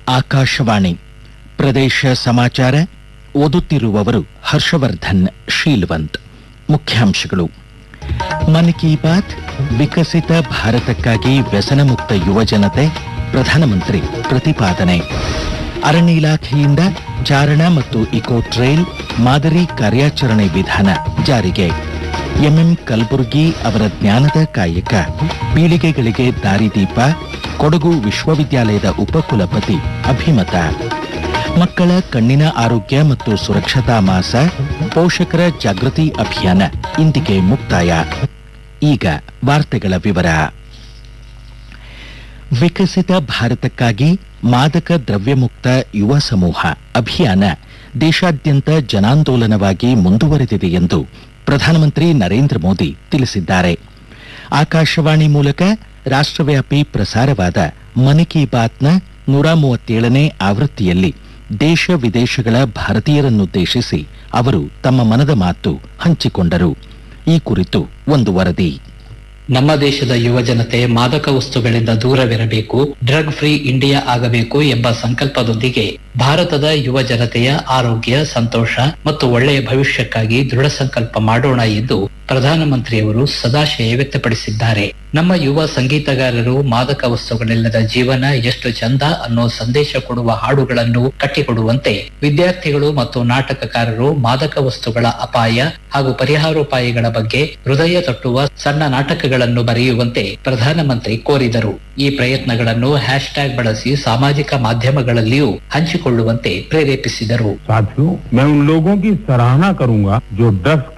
ಆಕಾಶವಾಣಿ ಪ್ರದೇಶ ಸಮಾಚಾರ ಓದುತ್ತಿರುವವರು ಹರ್ಷವರ್ಧನ್ ಶೀಲ್ವಂತ್ ಮುಖ್ಯಾಂಶಗಳು ಮನ್ ಕಿ ಬಾತ್ ವಿಕಸಿತ ಭಾರತಕ್ಕಾಗಿ ವ್ಯಸನಮುಕ್ತ ಯುವಜನತೆ ಪ್ರಧಾನಮಂತ್ರಿ ಪ್ರತಿಪಾದನೆ ಅರಣ್ಯ ಇಲಾಖೆಯಿಂದ ಚಾರಣ ಮತ್ತು ಇಕೋ ಟ್ರೈಲ್ ಮಾದರಿ ಕಾರ್ಯಾಚರಣೆ ವಿಧಾನ ಜಾರಿಗೆ ಎಂಎಂ ಕಲಬುರ್ಗಿ ಅವರ ಜ್ಞಾನದ ಕಾಯಕ ಪೀಳಿಗೆಗಳಿಗೆ ದಾರಿದೀಪ ಕೊಡಗು ವಿಶ್ವವಿದ್ಯಾಲಯದ ಉಪಕುಲಪತಿ ಅಭಿಮತ ಮಕ್ಕಳ ಕಣ್ಣಿನ ಆರೋಗ್ಯ ಮತ್ತು ಸುರಕ್ಷತಾ ಮಾಸ ಪೋಷಕರ ಜಾಗೃತಿ ಅಭಿಯಾನ ಇಂದಿಗೆ ಮುಕ್ತಾಯ ಈಗ ವಾರ್ತೆಗಳ ವಿವರ ವಿಕಸಿತ ಭಾರತಕ್ಕಾಗಿ ಮಾದಕ ದ್ರವ್ಯಮುಕ್ತ ಯುವ ಸಮೂಹ ಅಭಿಯಾನ ದೇಶಾದ್ಯಂತ ಜನಾಂದೋಲನವಾಗಿ ಮುಂದುವರೆದಿದೆ ಎಂದು ಪ್ರಧಾನಮಂತ್ರಿ ನರೇಂದ್ರ ಮೋದಿ ತಿಳಿಸಿದ್ದಾರೆ ಆಕಾಶವಾಣಿ ಮೂಲಕ ರಾಷ್ಟ್ರವ್ಯಾಪಿ ಪ್ರಸಾರವಾದ ಮನ್ ಕಿ ಬಾತ್ನ ನೂರ ಮೂವತ್ತೇಳನೇ ಆವೃತ್ತಿಯಲ್ಲಿ ದೇಶ ವಿದೇಶಗಳ ಭಾರತೀಯರನ್ನುದ್ದೇಶಿಸಿ ಅವರು ತಮ್ಮ ಮನದ ಮಾತು ಹಂಚಿಕೊಂಡರು ಈ ಕುರಿತು ಒಂದು ವರದಿ ನಮ್ಮ ದೇಶದ ಯುವಜನತೆ ಮಾದಕ ವಸ್ತುಗಳಿಂದ ದೂರವಿರಬೇಕು ಡ್ರಗ್ ಫ್ರೀ ಇಂಡಿಯಾ ಆಗಬೇಕು ಎಂಬ ಸಂಕಲ್ಪದೊಂದಿಗೆ ಭಾರತದ ಯುವ ಜನತೆಯ ಆರೋಗ್ಯ ಸಂತೋಷ ಮತ್ತು ಒಳ್ಳೆಯ ಭವಿಷ್ಯಕ್ಕಾಗಿ ದೃಢ ಸಂಕಲ್ಪ ಮಾಡೋಣ ಎಂದು ಪ್ರಧಾನಮಂತ್ರಿಯವರು ಸದಾಶಯ ವ್ಯಕ್ತಪಡಿಸಿದ್ದಾರೆ ನಮ್ಮ ಯುವ ಸಂಗೀತಗಾರರು ಮಾದಕ ವಸ್ತುಗಳಿಲ್ಲದ ಜೀವನ ಎಷ್ಟು ಚಂದ ಅನ್ನೋ ಸಂದೇಶ ಕೊಡುವ ಹಾಡುಗಳನ್ನು ಕಟ್ಟಿಕೊಡುವಂತೆ ವಿದ್ಯಾರ್ಥಿಗಳು ಮತ್ತು ನಾಟಕಕಾರರು ಮಾದಕ ವಸ್ತುಗಳ ಅಪಾಯ ಹಾಗೂ ಪರಿಹಾರೋಪಾಯಗಳ ಬಗ್ಗೆ ಹೃದಯ ತಟ್ಟುವ ಸಣ್ಣ ನಾಟಕಗಳನ್ನು ಬರೆಯುವಂತೆ ಪ್ರಧಾನಮಂತ್ರಿ ಕೋರಿದರು ಈ ಪ್ರಯತ್ನಗಳನ್ನು ಹ್ಯಾಶ್ ಟ್ಯಾಗ್ ಬಳಸಿ ಸಾಮಾಜಿಕ ಮಾಧ್ಯಮಗಳಲ್ಲಿಯೂ ಹಂಚಿಕೊಳ್ಳುವಂತೆ ಪ್ರೇರೇಪಿಸಿದರು साथियों मैं उन लोगों की सराहना करूंगा जो ड्रग्स